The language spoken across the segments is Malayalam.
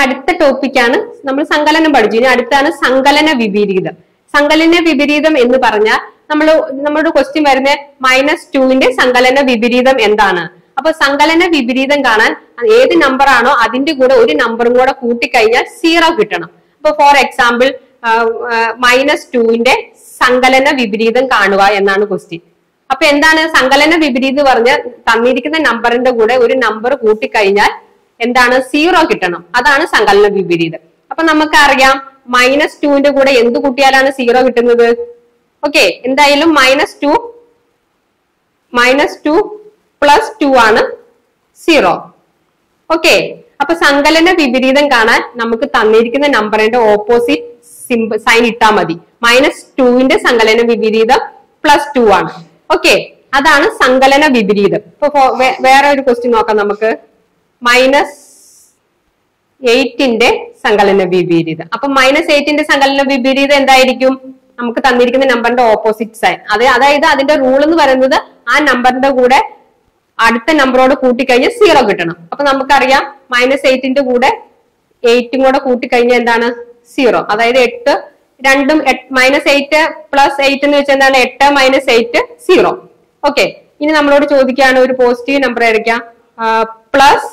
അടുത്ത ടോപ്പിക്കാണ് നമ്മൾ സങ്കലനം പഠിച്ചു ഇനി അടുത്താണ് സങ്കലന വിപരീതം സങ്കലന വിപരീതം എന്ന് പറഞ്ഞാൽ നമ്മൾ നമ്മുടെ ക്വസ്റ്റ്യൻ വരുന്ന മൈനസ് ടുവിന്റെ സങ്കലന വിപരീതം എന്താണ് അപ്പൊ സങ്കലന വിപരീതം കാണാൻ ഏത് നമ്പർ ആണോ അതിന്റെ കൂടെ ഒരു നമ്പറും കൂടെ കൂട്ടിക്കഴിഞ്ഞാൽ സീറോ കിട്ടണം അപ്പൊ ഫോർ എക്സാമ്പിൾ മൈനസ് ടുവിന്റെ സങ്കലന വിപരീതം കാണുക എന്നാണ് ക്വസ്റ്റ്യൻ അപ്പൊ എന്താണ് സങ്കലന വിപരീതം പറഞ്ഞ തന്നിരിക്കുന്ന നമ്പറിന്റെ കൂടെ ഒരു നമ്പർ കൂട്ടിക്കഴിഞ്ഞാൽ എന്താണ് സീറോ കിട്ടണം അതാണ് സങ്കലന വിപരീതം അപ്പൊ നമുക്കറിയാം മൈനസ് ടുവിന്റെ കൂടെ എന്ത് കൂട്ടിയാലാണ് സീറോ കിട്ടുന്നത് ഓക്കെ എന്തായാലും minus two minus two plus two ആണ് സീറോ ഓക്കെ അപ്പൊ സങ്കലന വിപരീതം കാണാൻ നമുക്ക് തന്നിരിക്കുന്ന നമ്പറിന്റെ ഓപ്പോസിറ്റ് സിംബ സൈൻ ഇട്ടാൽ മതി മൈനസ് ടുവിന്റെ സങ്കലന വിപരീതം പ്ലസ് ടു ആണ് ഓക്കെ അതാണ് സങ്കലന വിപരീതം ഇപ്പൊ ഫോ- വേ- വേറെ ഒരു ക്വസ്റ്റ്യൻ നോക്കാം നമുക്ക് മൈനസ് എയ്റ്റിന്റെ സങ്കലന വിപരീതം അപ്പൊ മൈനസ് എയ്റ്റിന്റെ സങ്കലന വിപരീതം എന്തായിരിക്കും നമുക്ക് തന്നിരിക്കുന്ന നമ്പറിന്റെ ഓപ്പോസിറ്റ് സൈൻ അത് അതായത് അതിന്റെ റൂൾ എന്ന് പറയുന്നത് ആ നമ്പറിന്റെ കൂടെ അടുത്ത നമ്പറോട് കൂട്ടിക്കഴിഞ്ഞാൽ സീറോ കിട്ടണം അപ്പൊ നമുക്കറിയാം മൈനസ് എയ്റ്റിന്റെ കൂടെ എയ്റ്റും കൂടെ കൂട്ടിക്കഴിഞ്ഞാൽ എന്താണ് സീറോ അതായത് എട്ട് രണ്ടും മൈനസ് എയ്റ്റ് പ്ലസ് എയ്റ്റ് എന്ന് വെച്ചാൽ എന്താണ് എട്ട് മൈനസ് എയ്റ്റ് സീറോ ഓക്കെ ഇനി നമ്മളോട് ചോദിക്കുകയാണ് ഒരു പോസിറ്റീവ് നമ്പർ ആയിരിക്കാം പ്ലസ്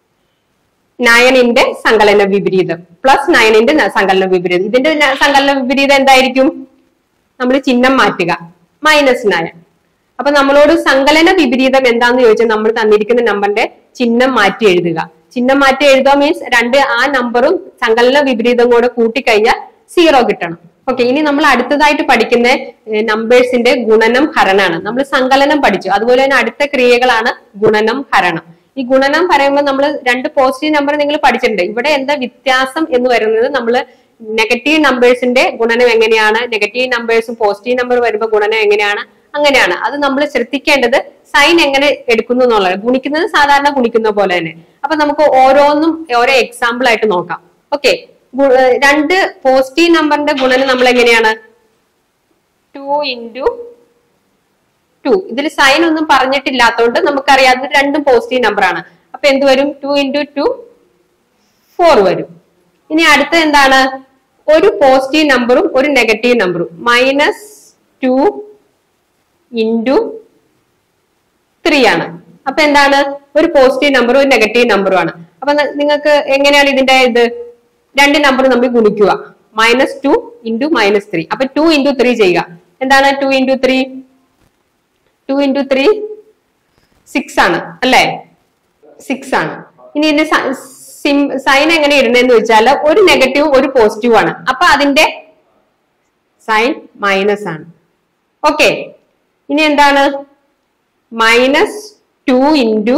നയനിന്റെ സങ്കലന വിപരീതം പ്ലസ് നയനിന്റെ ന- സങ്കലന വിപരീതം ഇതിന്റെ ന- സങ്കലന വിപരീതം എന്തായിരിക്കും നമ്മൾ ചിഹ്നം മാറ്റുക മൈനസ് നയൻ അപ്പൊ നമ്മളോട് സങ്കലന വിപരീതം എന്താന്ന് ചോദിച്ചാൽ നമ്മൾ തന്നിരിക്കുന്ന നമ്പറിന്റെ ചിഹ്നം മാറ്റി എഴുതുക ചിഹ്നം മാറ്റി എഴുതുക മീൻസ് രണ്ട് ആ നമ്പറും സങ്കലന വിപരീതം കൂടെ കൂട്ടിക്കഴിഞ്ഞാൽ സീറോ കിട്ടണം ഓക്കെ ഇനി നമ്മൾ അടുത്തതായിട്ട് പഠിക്കുന്ന നമ്പേഴ്സിന്റെ ഗുണനം ഹരണാണ് നമ്മൾ സങ്കലനം പഠിച്ചു അതുപോലെ തന്നെ അടുത്ത ക്രിയകളാണ് ഗുണനം ഹരണം ഈ ഗുണനം പറയുമ്പോൾ നമ്മൾ രണ്ട് പോസിറ്റീവ് നമ്പർ നിങ്ങൾ പഠിച്ചിട്ടുണ്ട് ഇവിടെ എന്താ വ്യത്യാസം എന്ന് പറയുന്നത് നമ്മൾ നെഗറ്റീവ് നമ്പേഴ്സിന്റെ ഗുണനം എങ്ങനെയാണ് നെഗറ്റീവ് നമ്പേഴ്സും പോസിറ്റീവ് നമ്പർ വരുമ്പോൾ ഗുണനം എങ്ങനെയാണ് അങ്ങനെയാണ് അത് നമ്മൾ ശ്രദ്ധിക്കേണ്ടത് സൈൻ എങ്ങനെ എടുക്കുന്നു എന്നുള്ളത് ഗുണിക്കുന്നത് സാധാരണ ഗുണിക്കുന്ന പോലെ തന്നെ അപ്പൊ നമുക്ക് ഓരോന്നും ഓരോ എക്സാമ്പിൾ ആയിട്ട് നോക്കാം ഓക്കെ രണ്ട് പോസിറ്റീവ് നമ്പറിന്റെ ഗുണനം നമ്മൾ എങ്ങനെയാണ് ടു ഇൻറ്റു ടു ഇതിൽ സൈൻ ഒന്നും പറഞ്ഞിട്ടില്ലാത്തതുകൊണ്ട് നമുക്കറിയാം അത് രണ്ടും പോസിറ്റീവ് നമ്പർ ആണ് അപ്പൊ എന്ത് വരും ടു ഇൻറ്റു ടു ഫോർ വരും ഇനി അടുത്ത എന്താണ് ഒരു പോസിറ്റീവ് നമ്പറും ഒരു നെഗറ്റീവ് നമ്പറും മൈനസ് ടു ഇൻറ്റു ത്രീ ആണ് അപ്പൊ എന്താണ് ഒരു പോസിറ്റീവ് നമ്പറും ഒരു നെഗറ്റീവ് നമ്പറും ആണ് അപ്പൊ ന- നിങ്ങൾക്ക് എങ്ങനെയാണ് ഇതിന്റെ ഇത് രണ്ട് നമ്പർ നമ്മൾ ഗുണിക്കുക minus two into minus three അപ്പൊ ടു ഇൻറ്റു ത്രീ ചെയ്യുക എന്താണ് two into three two into three six ആണ് അല്ലേ സിക്സ് ആണ് ഇനി ഇതിന്റെ സൈൻ എങ്ങനെ ഇടുന്നതെന്ന് വെച്ചാൽ ഒരു നെഗറ്റീവ് ഒരു പോസിറ്റീവ് ആണ് അപ്പൊ അതിന്റെ സൈൻ മൈനസ് ആണ് ഓക്കെ ഇനി എന്താണ് minus two into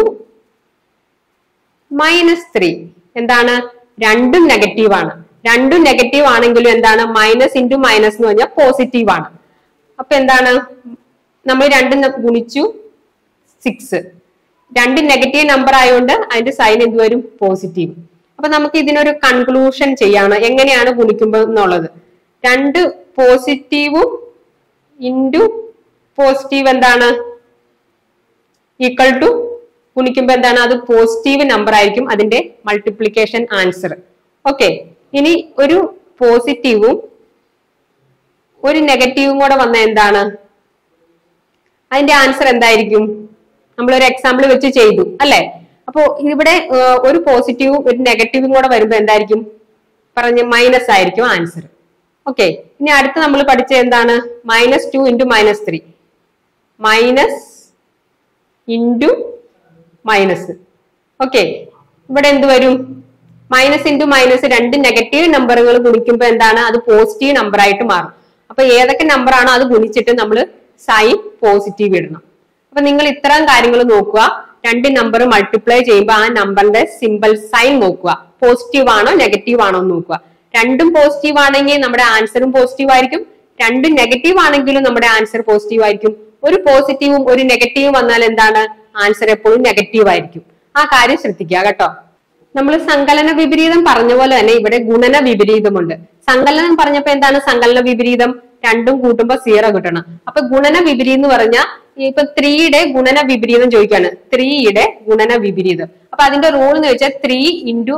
minus three എന്താണ് രണ്ടും നെഗറ്റീവ് ആണ് രണ്ടും നെഗറ്റീവ് ആണെങ്കിലും എന്താണ് മൈനസ് ഇൻറ്റു മൈനസ് എന്ന് പറഞ്ഞാൽ പോസിറ്റീവ് ആണ് അപ്പൊ എന്താണ് നമ്മൾ രണ്ടും ന- ഗുണിച്ചു സിക്സ് രണ്ട് നെഗറ്റീവ് നമ്പർ ആയതുകൊണ്ട് അതിന്റെ സൈൻ എന്ത് വരും പോസിറ്റീവ് അപ്പൊ നമുക്ക് ഇതിനൊരു കൺക്ലൂഷൻ ചെയ്യാണ് എങ്ങനെയാണ് ഗുണിക്കുമ്പോൾ എന്നുള്ളത് രണ്ട് പോസിറ്റീവും ഇൻറ്റു പോസിറ്റീവ് എന്താണ് ഈക്വൽ ടു ഗുണിക്കുമ്പോൾ എന്താണ് അത് പോസിറ്റീവ് നമ്പർ ആയിരിക്കും അതിന്റെ മൾട്ടിപ്ലിക്കേഷൻ ആൻസർ ഓക്കെ ഇനി ഒരു പോസിറ്റീവും ഒരു നെഗറ്റീവും കൂടെ വന്ന എന്താണ് അതിന്റെ ആൻസർ എന്തായിരിക്കും നമ്മൾ ഒരു എക്സാമ്പിൾ വെച്ച് ചെയ്തു അല്ലെ അപ്പോ ഇവിടെ ഏർ, ഒരു പോസിറ്റീവും ഒരു നെഗറ്റീവും കൂടെ വരുമ്പോ എന്തായിരിക്കും പറഞ്ഞ മൈനസ് ആയിരിക്കും ആൻസർ ഓക്കെ ഇനി അടുത്ത് നമ്മൾ പഠിച്ച എന്താണ് minus two into minus three minus into minus okay ഇവിടെ എന്ത് വരും മൈനസ് ഇൻറ്റു മൈനസ് രണ്ട് നെഗറ്റീവ് നമ്പറുകൾ ഗുണിക്കുമ്പോൾ എന്താണ് അത് പോസിറ്റീവ് നമ്പർ ആയിട്ട് മാറും അപ്പൊ ഏതൊക്കെ നമ്പർ ആണോ അത് ഗുണിച്ചിട്ട് നമ്മൾ സൈൻ പോസിറ്റീവ് ഇടണം അപ്പൊ നിങ്ങൾ ഇത്തരം കാര്യങ്ങൾ നോക്കുക രണ്ട് നമ്പർ മൾട്ടിപ്ലൈ ചെയ്യുമ്പോൾ ആ നമ്പറിന്റെ സിമ്പിൾ സൈൻ നോക്കുക പോസിറ്റീവ് ആണോ നെഗറ്റീവ് ആണോ എന്ന് നോക്കുക രണ്ടും പോസിറ്റീവ് ആണെങ്കിൽ നമ്മുടെ ആൻസറും പോസിറ്റീവ് ആയിരിക്കും രണ്ടും നെഗറ്റീവ് ആണെങ്കിലും നമ്മുടെ ആൻസർ പോസിറ്റീവ് ആയിരിക്കും ഒരു പോസിറ്റീവും ഒരു നെഗറ്റീവും വന്നാൽ എന്താണ് ആൻസർ എപ്പോഴും നെഗറ്റീവ് ആയിരിക്കും ആ കാര്യം ശ്രദ്ധിക്കുക കേട്ടോ നമ്മൾ സങ്കലന വിപരീതം പറഞ്ഞ പോലെ തന്നെ ഇവിടെ ഗുണന വിപരീതമുണ്ട് സങ്കലനം പറഞ്ഞപ്പോ എന്താണ് സങ്കലന വിപരീതം രണ്ടും കൂട്ടുമ്പോ സീറോ കിട്ടണം അപ്പൊ ഗുണന വിപരീതം എന്ന് പറഞ്ഞാൽ ഇപ്പൊ ത്രീയുടെ ഗുണന വിപരീതം ചോദിക്കാണ് ത്രീയുടെ ഗുണന വിപരീതം അപ്പൊ അതിന്റെ റൂൾ എന്ന് വെച്ചാൽ ത്രീ ഇൻറ്റു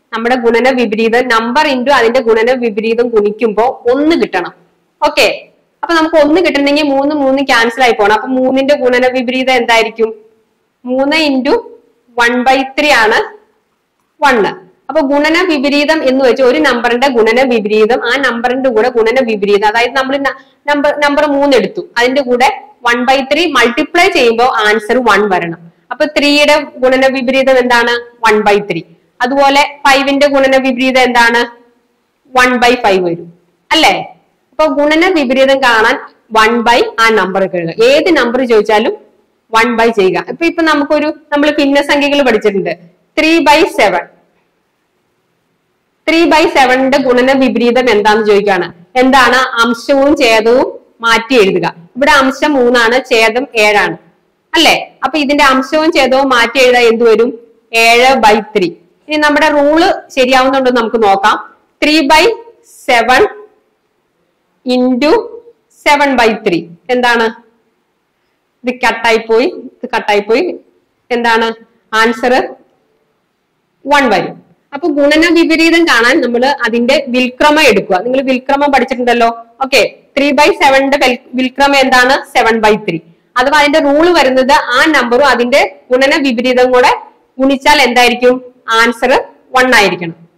നമ്മുടെ ഗുണന വിപരീതം നമ്പർ ഇൻറ്റു അതിന്റെ ഗുണന വിപരീതം ഗുണിക്കുമ്പോ ഒന്ന് കിട്ടണം ഓക്കെ അപ്പൊ നമുക്ക് ഒന്ന് കിട്ടണമെങ്കിൽ മൂന്ന് മൂന്ന് ക്യാൻസൽ ആയി പോകണം അപ്പൊ മൂന്നിന്റെ ഗുണന വിപരീതം എന്തായിരിക്കും മൂന്ന് ഇൻറ്റു വൺ ബൈ ത്രീ ആണ് വണ്ണ് അപ്പൊ ഗുണന വിപരീതം എന്ന് വെച്ചാൽ ഒരു നമ്പറിന്റെ ഗുണന വിപരീതം ആ നമ്പറിന്റെ കൂടെ ഗുണന വിപരീതം അതായത് നമ്മൾ നമ്പർ നമ്പർ മൂന്ന് എടുത്തു അതിന്റെ കൂടെ വൺ ബൈ ത്രീ മൾട്ടിപ്ലൈ ചെയ്യുമ്പോൾ ആൻസർ വൺ വരണം അപ്പൊ ത്രീയുടെ ഗുണന വിപരീതം എന്താണ് വൺ ബൈ ത്രീ അതുപോലെ ഫൈവിന്റെ ഗുണന വിപരീതം എന്താണ് വൺ ബൈ ഫൈവ് വരും അല്ലേ അപ്പൊ ഗുണന വിപരീതം കാണാൻ വൺ ബൈ ആ നമ്പർ കഴുകുക ഏത് നമ്പർ ചോദിച്ചാലും വൺ ബൈ ചെയ്യുക ഇപ്പൊ ഇപ്പൊ നമുക്കൊരു നമ്മൾ ഭിന്നസംഖ്യകൾ പഠിച്ചിട്ടുണ്ട് three by seven three by സെവന്റെ ഗുണന വിപരീതം എന്താന്ന് ചോദിക്കുകയാണ് എന്താണ് അംശവും ഛേദവും മാറ്റി എഴുതുക ഇവിടെ അംശം മൂന്നാണ് ഛേദം ഏഴാണ് അല്ലെ അപ്പൊ ഇതിന്റെ അംശവും ഛേദവും മാറ്റി എഴുതാൻ എന്ത് വരും ഏഴ് ബൈ ത്രീ ഇനി നമ്മുടെ റൂള് ശരിയാവുന്നുണ്ടോ എന്ന് നമുക്ക് നോക്കാം three by seven into seven by three എന്താണ് ഇത് കട്ടായി പോയി ഇത് കട്ടായി പോയി എന്താണ് ആൻസർ വൺ വരും അപ്പൊ ഗുണന വിപരീതം കാണാൻ നമ്മൾ അതിന്റെ വിൽക്രമം എടുക്കുക നിങ്ങൾ വിൽക്രമം പഠിച്ചിട്ടുണ്ടല്ലോ ഓക്കെ ത്രീ ബൈ സെവന്റെ വിൽക്രമം എന്താണ് സെവൻ ബൈ ത്രീ അഥവാ അതിന്റെ റൂള് വരുന്നത് ആ നമ്പറും അതിന്റെ ഗുണന വിപരീതം കൂടെ ഗുണിച്ചാൽ എന്തായിരിക്കും ആൻസർ വൺ ആയിരിക്കണം